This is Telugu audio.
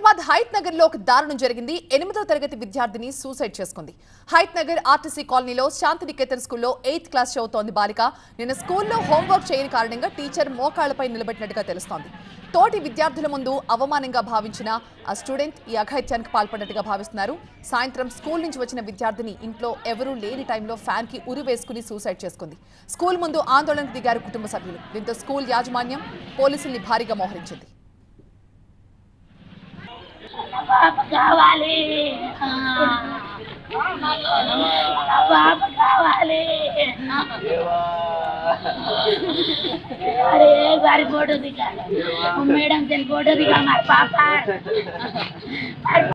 హైదరాబాద్ హైత్ నగర్ లో ఒక దారుణం జరిగింది ఎనిమిదో తరగతి విద్యార్థిని సూసైడ్ చేసుకుంది హైత్ నగర్ ఆర్టీసీ కాలనీలో శాంతినికేతన్ స్కూల్లో ఎయిత్ క్లాస్ చదువుతోంది బాలిక నిన్న స్కూల్లో హోంవర్క్ చేయని కారణంగా టీచర్ మోకాళ్లపై నిలబెట్టినట్టుగా తెలుస్తోంది తోటి విద్యార్థుల ముందు అవమానంగా భావించిన ఆ స్టూడెంట్ ఈ అఘాయిత్యానికి పాల్పడినట్టుగా భావిస్తున్నారు సాయంత్రం స్కూల్ నుంచి వచ్చిన విద్యార్థిని ఇంట్లో ఎవరూ లేని టైంలో ఫ్యాన్ కి ఉరి వేసుకుని సూసైడ్ చేసుకుంది స్కూల్ ముందు ఆందోళనకు దిగారు కుటుంబ సభ్యులు దీంతో స్కూల్ యాజమాన్యం పోలీసుల్ని భారీగా మోహరించింది పాప కావాలి పాప కావాలి अरे एक बार फोटो दिखा मैडम से फोटो दिखा हमारे पापा